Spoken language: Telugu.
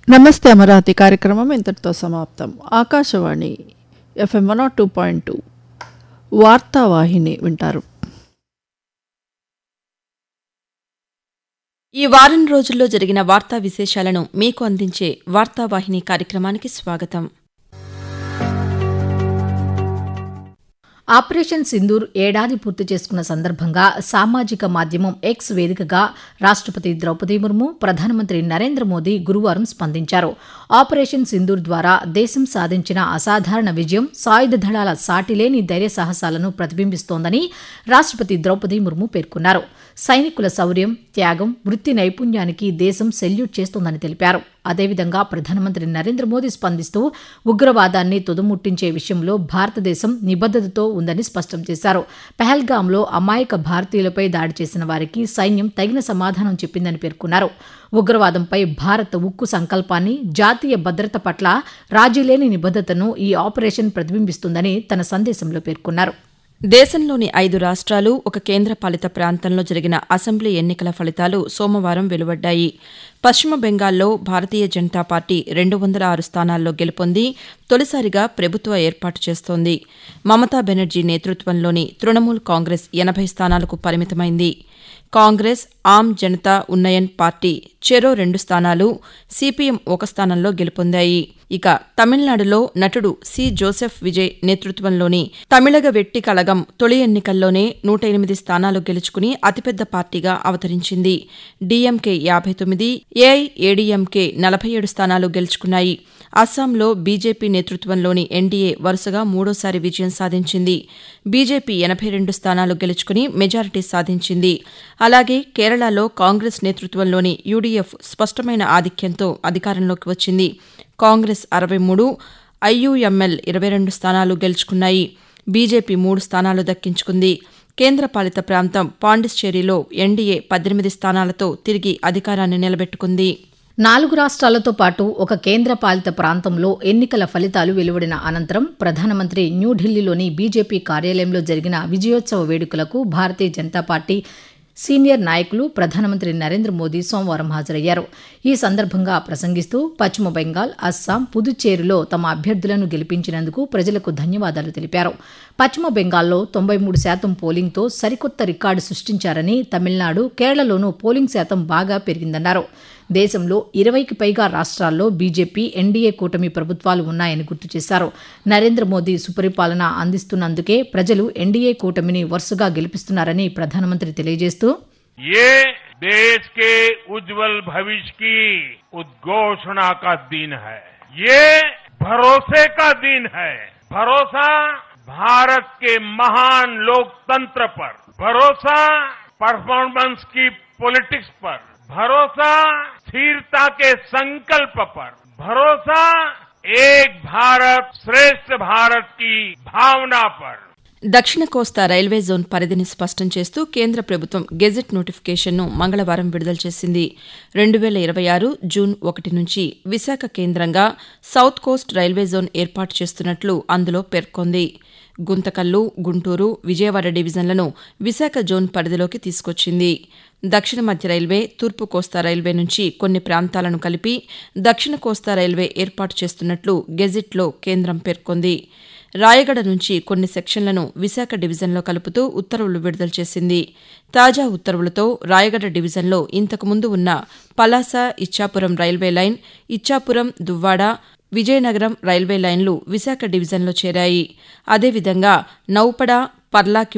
నమస్తే అమరావతి కార్యక్రమం ఇంతటితో సమాప్తం Akashvani FM one two point two Vartavahini వింటారు ఈ వారం రోజుల్లో జరిగిన వార్తా విశేషాలను మీకు అందించే వార్తావాహిని కార్యక్రమానికి స్వాగతం ఆపరేషన్ సింధూర్ ఏడాది పూర్తి చేసుకున్న సందర్భంగా సామాజిక మాధ్యమం ఎక్స్ వేదికగా రాష్ట్రపతి ద్రౌపది ముర్ము ప్రధానమంత్రి నరేంద్ర మోదీ గురువారం స్పందించారు ఆపరేషన్ సింధూర్ ద్వారా దేశం సాధించిన అసాధారణ విజయం సాయుధ దళాల సాటిలేని ధైర్య సాహసాలను ప్రతిబింబిస్తోందని రాష్ట్రపతి ద్రౌపది ముర్ము పేర్కొన్నారు సైనికుల శౌర్యం త్యాగం వృత్తి నైపుణ్యానికి దేశం సెల్యూట్ చేస్తోందని తెలిపారు అదేవిధంగా ప్రధానమంత్రి నరేంద్ర మోదీ స్పందిస్తూ ఉగ్రవాదాన్ని తుదముట్టించే విషయంలో భారతదేశం నిబద్దతతో ఉందని స్పష్టం చేశారు పెహల్గాంలో అమాయక భారతీయులపై దాడి చేసిన వారికి సైన్యం తగిన సమాధానం చెప్పిందని పేర్కొన్నారు ఉగ్రవాదంపై భారత్ ఉక్కు సంకల్పాన్ని జాతీయ భద్రత పట్ల రాజీలేని నిబద్దతను ఈ ఆపరేషన్ ప్రతిబింబిస్తుందని తన సందేశంలో పేర్కొన్నారు దేశంలోని ఐదు రాష్ట్రాలు ఒక కేంద్రపాలిత ప్రాంతంలో జరిగిన అసెంబ్లీ ఎన్నికల ఫలితాలు సోమవారం వెలువడ్డాయి పశ్చిమ బెంగాల్లో భారతీయ జనతా పార్టీ రెండు వందల ఆరు స్థానాల్లో గెలుపొంది తొలిసారిగా ప్రభుత్వ ఏర్పాటు చేస్తోంది మమతా బెనర్జీ నేతృత్వంలోని తృణమూల్ కాంగ్రెస్ ఎనభై స్థానాలకు పరిమితమైంది కాంగ్రెస్ ఆమ్ జనతా ఉన్నయన్ పార్టీ చెరో రెండు స్థానాలు సిపిఎం ఒక స్థానంలో గెలుపొందాయి ఇక తమిళనాడులో నటుడు సి జోసెఫ్ విజయ్ నేతృత్వంలోని తమిళగ వెట్టి కళగం తొలి ఎన్నికల్లోనే నూట ఎనిమిది స్థానాలు గెలుచుకుని అతిపెద్ద పార్టీగా అవతరించింది డీఎంకే యాభై తొమ్మిది ఏఐఏడీఎంకే నలభై ఏడు స్థానాలు గెలుచుకున్నాయి అస్సాంలో బీజేపీ నేతృత్వంలోని ఎన్డీఏ వరుసగా మూడోసారి విజయం సాధించింది బీజేపీ ఎనభై రెండు స్థానాలు గెలుచుకుని మెజారిటీ సాధించింది అలాగే కేరళలో కాంగ్రెస్ నేతృత్వంలోని యూడీఎఫ్ స్పష్టమైన ఆధిక్యంతో అధికారంలోకి వచ్చింది కాంగ్రెస్ అరవై మూడు ఐయుఎంఎల్ ఇరవై రెండు స్థానాలు గెలుచుకున్నాయి బీజేపీ మూడు స్థానాలు దక్కించుకుంది కేంద్రపాలిత ప్రాంతం పాండిచ్చేరిలో ఎన్డీఏ పద్దెనిమిది స్థానాలతో తిరిగి అధికారాన్ని నిలబెట్టుకుంది నాలుగు రాష్ట్రాలతో పాటు ఒక కేంద్రపాలిత ప్రాంతంలో ఎన్నికల ఫలితాలు వెలువడిన అనంతరం ప్రధానమంత్రి న్యూఢిల్లీలోని బీజేపీ కార్యాలయంలో జరిగిన విజయోత్సవ వేడుకలకు భారతీయ జనతా పార్టీ సీనియర్ నాయకులు ప్రధానమంత్రి నరేంద్ర మోదీ సోమవారం హాజరయ్యారు ఈ సందర్భంగా ప్రసంగిస్తూ పశ్చిమ బెంగాల్ అస్సాం పుదుచ్చేరిలో తమ అభ్యర్థులను గెలిపించినందుకు ప్రజలకు ధన్యవాదాలు తెలిపారు పశ్చిమ బెంగాల్లో తొంభై మూడు శాతం పోలింగ్తో సరికొత్త రికార్డు సృష్టించారని తమిళనాడు కేరళలోనూ పోలింగ్ శాతం బాగా పెరిగిందన్నారు దేశంలో ఇరవైకి పైగా రాష్ట్రాల్లో బీజేపీ ఎన్డీఏ కూటమి ప్రభుత్వాలు ఉన్నాయని గుర్తు చేశారు నరేంద్ర మోదీ సుపరిపాలన అందిస్తున్నందుకే ప్రజలు ఎన్డీఏ కూటమిని వరుసగా గెలిపిస్తున్నారని ప్రధానమంత్రి తెలియజేస్తూ ये देश के उज्जवल भविष्य की उद्घोषणा का दिन है ये भरोसे का दिन है भरोसा भारत के महान लोकतंत्र पर भरोसा परफॉर्मेंस की पॉलिटिक्स पर भरोसा स्थिरता के संकल्प पर भरोसा एक भारत श्रेष्ठ भारत की भावना पर దక్షిణ కోస్తా రైల్వే జోన్ పరిధిని స్పష్టం చేస్తూ కేంద్ర ప్రభుత్వం గెజెట్ నోటిఫికేషన్ను మంగళవారం విడుదల చేసింది రెండు వేల ఇరవై ఆరు జూన్ ఒకటి నుంచి విశాఖ కేంద్రంగా సౌత్ కోస్ట్ రైల్వే జోన్ ఏర్పాటు చేస్తున్నట్లు అందులో పేర్కొంది గుంతకల్లు గుంటూరు విజయవాడ డివిజన్లను విశాఖ జోన్ పరిధిలోకి తీసుకొచ్చింది దక్షిణ మధ్య రైల్వే తూర్పు కోస్తా రైల్వే నుంచి కొన్ని ప్రాంతాలను కలిపి దక్షిణ కోస్తా రైల్వే ఏర్పాటు చేస్తున్నట్లు గెజిట్లో కేంద్రం పేర్కొంది రాయగడ నుంచి కొన్ని సెక్షన్లను విశాఖ డివిజన్లో కలుపుతూ ఉత్తర్వులు విడుదల చేసింది తాజా ఉత్తర్వులతో రాయగడ డివిజన్లో ఇంతకుముందు ఉన్న Palasa Ichchapuram railway line Ichchapuram Duvvada Vizianagaram railway లైన్లు విశాఖ డివిజన్లో చేరాయి అదేవిధంగా నౌపడ పర్లాకి